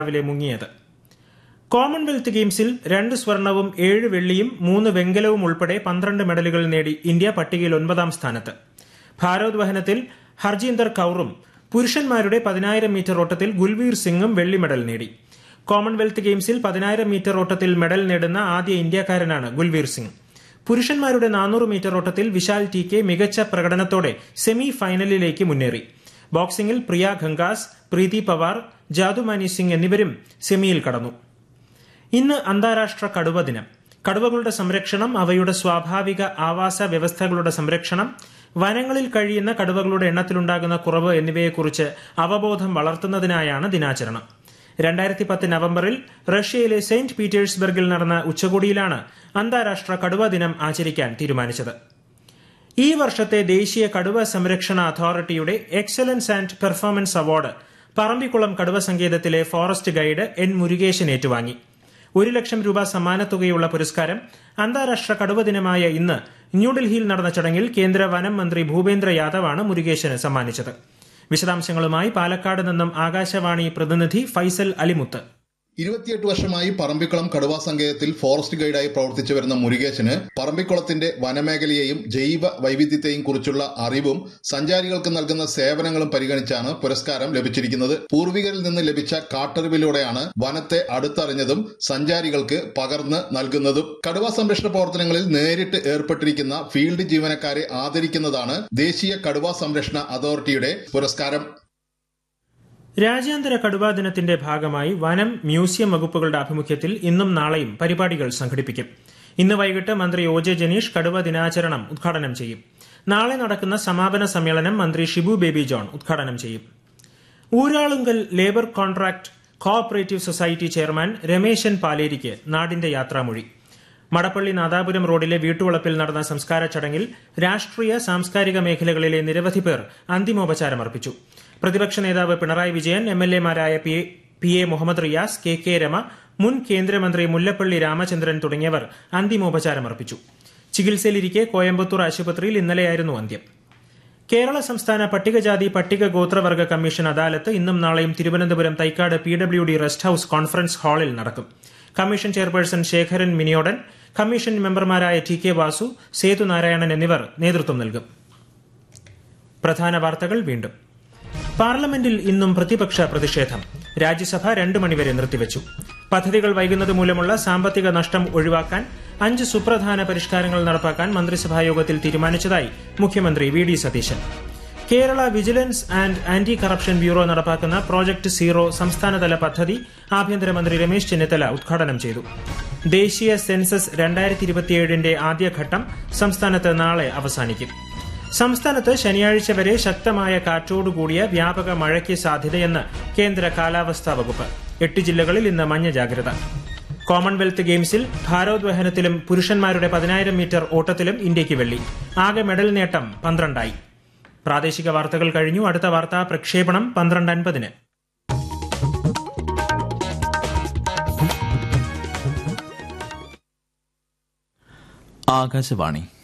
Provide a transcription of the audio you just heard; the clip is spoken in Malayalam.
രാവിലെ മുങ്ങിയത് കോമൺവെൽത്ത് ഗെയിംസിൽ രണ്ട് സ്വർണവും ഏഴ് വെള്ളിയും മൂന്ന് വെങ്കലവും ഉൾപ്പെടെ പന്ത്രണ്ട് മെഡലുകൾ നേടി ഇന്ത്യ പട്ടികയിൽ ഒൻപതാം സ്ഥാനത്ത് ഭാരോദ്വഹനത്തിൽ ഹർജീന്ദർ കൌറും പുരുഷന്മാരുടെ പതിനായിരം മീറ്റർ ഓട്ടത്തിൽ ഗുൽവീർ സിംഗും വെള്ളി മെഡൽ നേടി കോമൺവെൽത്ത് ഗെയിംസിൽ പതിനായിരം മീറ്റർ ഓട്ടത്തിൽ മെഡൽ നേടുന്ന ആദ്യ ഇന്ത്യക്കാരനാണ് ഗുൽവീർ സിംഗ് പുരുഷന്മാരുടെ നാനൂറ് മീറ്റർ ഓട്ടത്തിൽ വിശാൽ ടി കെ മികച്ച പ്രകടനത്തോടെ സെമി ഫൈനലിലേക്ക് മുന്നേറി ബോക്സിംഗിൽ പ്രിയ ഖങ്കാസ് പ്രീതി പവാർ ജാദുമാനി സിംഗ് എന്നിവരും സെമിയിൽ കടന്നു ഇന്ന് അന്താരാഷ്ട്ര കടുവ ദിനം കടുവകളുടെ സംരക്ഷണം അവയുടെ സ്വാഭാവിക ആവാസ വ്യവസ്ഥകളുടെ സംരക്ഷണം വനങ്ങളിൽ കഴിയുന്ന കടുവകളുടെ എണ്ണത്തിലുണ്ടാകുന്ന കുറവ് എന്നിവയെക്കുറിച്ച് അവബോധം വളർത്തുന്നതിനായാണ് ദിനാചരണം രണ്ടായിരത്തി പത്ത് നവംബറിൽ റഷ്യയിലെ സെന്റ് പീറ്റേഴ്സ്ബർഗിൽ നടന്ന ഉച്ചകോടിയിലാണ് അന്താരാഷ്ട്ര കടുവ ദിനം ആചരിക്കാൻ തീരുമാനിച്ചത് ഈ വർഷത്തെ ദേശീയ കടുവ സംരക്ഷണ അതോറിറ്റിയുടെ excellence and performance award Parambikulam കടുവ സങ്കേതത്തിലെ ഫോറസ്റ്റ് ഗൈഡ് എൻ മുരുകേശൻ ഏറ്റുവാങ്ങി ഒരു ലക്ഷം രൂപ സമ്മാനത്തുകയുള്ള പുരസ്കാരം അന്താരാഷ്ട്ര കടുവ ദിനമായ ഇന്ന് ന്യൂഡൽഹിയിൽ നടന്ന ചടങ്ങിൽ കേന്ദ്ര വനം മന്ത്രി ഭൂപേന്ദ്ര യാദവാണ് മുരുകേശന് സമ്മാനിച്ചത് വിശദാംശങ്ങളുമായി പാലക്കാട് നിന്നും ആകാശവാണി പ്രതിനിധി ഫൈസൽ അലിമുത്ത് ഇരുപത്തിയെട്ട് വർഷമായി പറമ്പിക്കുളം കടുവാ സങ്കേതത്തിൽ ഫോറസ്റ്റ് ഗൈഡായി പ്രവർത്തിച്ചു വരുന്ന മുരുകേശന് പറമ്പിക്കുളത്തിന്റെ വനമേഖലയെയും ജൈവ വൈവിധ്യത്തെയും കുറിച്ചുള്ള അറിവും സഞ്ചാരികൾക്ക് നൽകുന്ന സേവനങ്ങളും പരിഗണിച്ചാണ് പുരസ്കാരം ലഭിച്ചിരിക്കുന്നത് പൂർവികരിൽ നിന്ന് ലഭിച്ച കാട്ടറിവിലൂടെയാണ് വനത്തെ അടുത്തറിഞ്ഞതും സഞ്ചാരികൾക്ക് പകർന്ന് നൽകുന്നതും കടുവാ സംരക്ഷണ പ്രവർത്തനങ്ങളിൽ നേരിട്ട് ഏർപ്പെട്ടിരിക്കുന്ന ഫീൽഡ് ജീവനക്കാരെ ആദരിക്കുന്നതാണ് ദേശീയ കടുവാ സംരക്ഷണ അതോറിറ്റിയുടെ പുരസ്കാരം രാജ്യാന്തര കടുവാ ദിനത്തിന്റെ ഭാഗമായി വനം മ്യൂസിയം വകുപ്പുകളുടെ ആഭിമുഖ്യത്തിൽ ഇന്നും നാളെയും പരിപാടികൾ സംഘടിപ്പിക്കും ഇന്ന് വൈകിട്ട് മന്ത്രി ഒ ജെ ജനീഷ് കടുവ ദിനാചരണം ഉദ്ഘാടനം ചെയ്യും നാളെ നടക്കുന്ന സമാപന സമ്മേളനം മന്ത്രി ഷിബു ബേബി ജോൺ ഉദ്ഘാടനം ചെയ്യും Uralungal labour contract cooperative society chairman Rameshan പാലേരിക്ക് നാടിന്റെ യാത്രാമൊഴി മടപ്പള്ളി നാദാപുരം റോഡിലെ വീട്ടുവളപ്പിൽ നടന്ന സംസ്കാര ചടങ്ങിൽ രാഷ്ട്രീയ സാംസ്കാരിക മേഖലകളിലെ നിരവധി പേർ അന്തിമോപചാരമർപ്പിച്ചു പ്രതിപക്ഷ നേതാവ് പിണറായി വിജയൻ എം എൽ എമാരായ P A Muhammad Riyas K K Rema മുൻ കേന്ദ്രമന്ത്രി മുല്ലപ്പള്ളി രാമചന്ദ്രൻ തുടങ്ങിയവർ അന്തിമോപചാരമർപ്പിച്ചു ചികിത്സയിലിരിക്കെ കോയമ്പത്തൂർ ആശുപത്രിയിൽ ഇന്നലെയായിരുന്നു അന്ത്യം കേരള സംസ്ഥാന പട്ടികജാതി പട്ടിക ഗോത്രവർഗ കമ്മീഷൻ അദാലത്ത് ഇന്നും നാളെയും Thiruvananthapuram Thycaud P W D rest house conference ഹാളിൽ നടക്കും commission chairperson Sekharan Miniyodan commission മെമ്പർമാരായ ടി കെ വാസു സേതു നാരായണൻ എന്നിവർ നേതൃത്വം നൽകും പ്രധാന വാർത്തകൾ വീണ്ടും പാർലമെന്റിൽ ഇന്നും പ്രതിപക്ഷ പ്രതിഷേധം രാജ്യസഭ രണ്ടു മണിവരെ നിർത്തിവച്ചു പദ്ധതികൾ വൈകുന്നത് മൂലമുള്ള സാമ്പത്തിക നഷ്ടം ഒഴിവാക്കാൻ അഞ്ച് സുപ്രധാന പരിഷ്കാരങ്ങൾ നടപ്പാക്കാൻ മന്ത്രിസഭാ യോഗത്തിൽ തീരുമാനിച്ചതായി മുഖ്യമന്ത്രി V D Satheesan Kerala vigilance and anti corruption bureau നടപ്പാക്കുന്ന പ്രോജക്ട് സീറോ സംസ്ഥാനതല പദ്ധതി ആഭ്യന്തരമന്ത്രി രമേശ് ചെന്നിത്തല ഉദ്ഘാടനം ചെയ്തു ദേശീയ സെൻസസ് രണ്ടായിരത്തി ഇരുപത്തിയേഴിന്റെ ആദ്യഘട്ടം സംസ്ഥാനത്ത് നാളെ അവസാനിക്കും സംസ്ഥാനത്ത് ശനിയാഴ്ച വരെ ശക്തമായ കാറ്റോടുകൂടിയ വ്യാപക മഴയ്ക്ക് സാധ്യതയെന്ന് കേന്ദ്ര കാലാവസ്ഥാ വകുപ്പ് എട്ട് ജില്ലകളിൽ ഇന്ന് മഞ്ഞ ജാഗ്രത കോമൺവെൽത്ത് ഗെയിംസിൽ ഭാരോദ്വഹനത്തിലും പുരുഷന്മാരുടെ പതിനായിരം മീറ്റർ ഓട്ടത്തിലും ഇന്ത്യയ്ക്ക് വെള്ളി ആകെ മെഡൽ നേട്ടം പന്ത്രണ്ടായി പ്രാദേശിക വാർത്തകൾ കഴിഞ്ഞു അടുത്ത വാർത്താ പ്രക്ഷേപണം പന്ത്രണ്ട് അൻപതിന് ആകാശവാണി